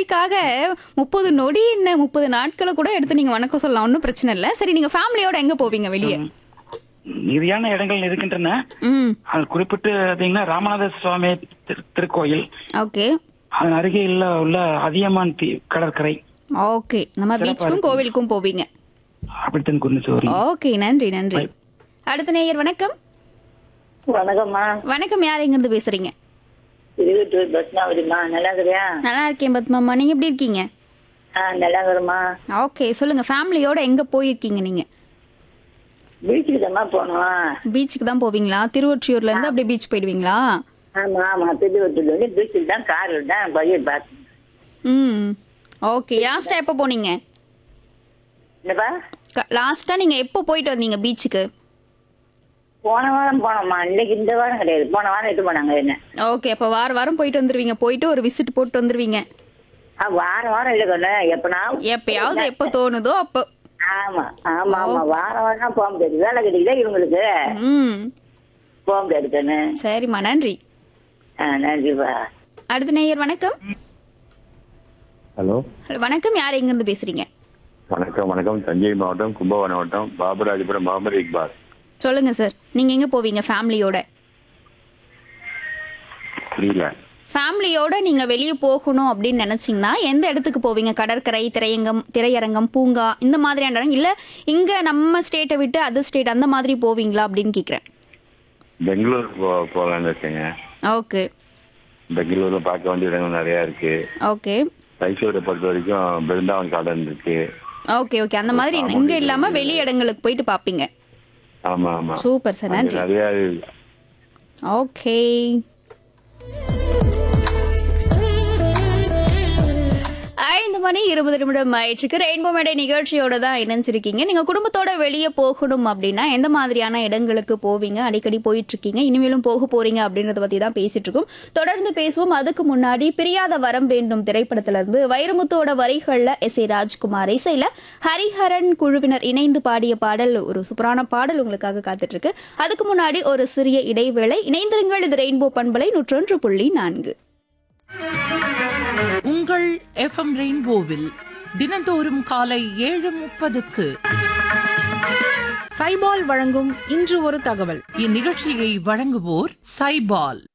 நொடிக்காக முப்பது நொடி என்ன முப்பது நாட்களை கூட எடுத்து நீங்க வணக்கம் சொல்லலாம் ஒன்றும் பிரச்சனை இல்லை சரி நீங்க ஃபேமிலியோட எங்க போவீங்க வெளியே நிறையான இடங்கள் இருக்கின்றன ம் அது குறிப்பிட்டு பார்த்தீங்கன்னா ராமநாத சுவாமி திரு- திருக்கோயில் ஓகே அதன் அருகில் உள்ள அதியமான் தீ கடற்கரை ஓகே நம்ம பீச்சுக்கும் கோவிலுக்கும் போவீங்க அப்படித்தான் குறிச்சு ஓகே நன்றி நன்றி அடுத்த நேயர் வணக்கம் வணக்கம்மா வணக்கம் யார் எங்க இருந்து பேசுறீங்க திருவட்டூர் பத்மாவதிமா நல்லா இருக்கிறியா நல்லா இருக்கேன் பத்மாமா நீங்க எப்படி இருக்கீங்க ஆ நல்லா இருக்கிறம்மா ஓகே சொல்லுங்க ஃபேமிலியோட எங்க போயிருக்கீங்க நீங்க பீச்சுக்கு தாம்மா போனோம் பீச்சுக்கு தான் போவீங்களா திருவொற்றியூர்ல இருந்து அப்படியே பீச் போயிடுவீங்களா ஆமா ஆமா திருவட்டூர்ல வந்து பீச்சுக்கு தான் காரில் தான் பையன் பார்த்தேன் ம் ஓகே லாஸ்டா எப்போ போனீங்க என்னப்பா லாஸ்டா நீங்க எப்போ போயிட்டு வந்தீங்க பீச்சுக்கு போன வாரம் போனோம்மா இன்னைக்கு இந்த வாரம் கிடையாது போன வாரம் எட்டு போனாங்க என்ன ஓகே அப்போ வார வாரம் போயிட்டு வந்துருவீங்க போயிட்டு ஒரு விசிட் போட்டு வந்துருவீங்க ஆ வாரம் வாரம் இல்லை கொண்டு எப்பனா எப்பயாவது எப்போ தோணுதோ அப்போ ஆமா ஆமா ஆமா வாரம் வாரம் போக முடியாது வேலை கிடைக்குதா இவங்களுக்கு ம் போக முடியாது கண்ணு சரிம்மா நன்றி ஆ நன்றிப்பா அடுத்த நேயர் வணக்கம் ஹலோ ஹலோ வணக்கம் யார் எங்கேருந்து பேசுறீங்க வணக்கம் வணக்கம் தஞ்சை மாவட்டம் கும்பகோணம் மாவட்டம் பாபராஜபுரம் முகமது இக்பால் சொல்லுங்க சார் நீங்க எங்க போவீங்க ஃபேமிலியோட புரியல ஃபேமிலியோட நீங்க வெளியே போகணும் அப்படின்னு நினைச்சீங்கன்னா எந்த இடத்துக்கு போவீங்க கடற்கரை திரையங்கம் திரையரங்கம் பூங்கா இந்த மாதிரியான இடம் இல்ல இங்க நம்ம ஸ்டேட்டை விட்டு அதர் ஸ்டேட் அந்த மாதிரி போவீங்களா அப்படின்னு கேக்குறேன் பெங்களூர் போ போகலான்னு இருக்கேங்க ஓகே பெங்களூர்ல பார்க்க வேண்டிய இடங்கள் நிறைய இருக்கு ஓகே மைசூரை பொறுத்த வரைக்கும் பிருந்தாவன் கார்டன் இருக்கு ஓகே ஓகே அந்த மாதிரி இங்க இல்லாம வெளி இடங்களுக்கு போயிட்டு பாப்பீங்க ஆமா ஆமா சூப்பர் சார் அங்க நன்றி நிறைய ஓகே ஐந்து மணி இருபது நிமிடம் ஆயிடுச்சுக்கு ரெயின்போ மேடை நிகழ்ச்சியோட தான் இணைஞ்சிருக்கீங்க நீங்க குடும்பத்தோட வெளியே போகணும் அப்படின்னா எந்த மாதிரியான இடங்களுக்கு போவீங்க அடிக்கடி போயிட்டு இருக்கீங்க இனிமேலும் போக போறீங்க அப்படின்றத பத்தி தான் பேசிட்டு இருக்கோம் தொடர்ந்து பேசுவோம் அதுக்கு முன்னாடி பிரியாத வரம் வேண்டும் திரைப்படத்துல இருந்து வைரமுத்தோட வரிகள்ல எஸ் ஏ ராஜ்குமார் இசையில ஹரிஹரன் குழுவினர் இணைந்து பாடிய பாடல் ஒரு சூப்பரான பாடல் உங்களுக்காக காத்துட்டு இருக்கு அதுக்கு முன்னாடி ஒரு சிறிய இடைவேளை இணைந்திருங்கள் இது ரெயின்போ பண்பலை நூற்றொன்று புள்ளி நான்கு உங்கள் எஃப்எம் ரெயின்போவில் தினந்தோறும் காலை ஏழு முப்பதுக்கு சைபால் வழங்கும் இன்று ஒரு தகவல் இந்நிகழ்ச்சியை வழங்குவோர் சைபால்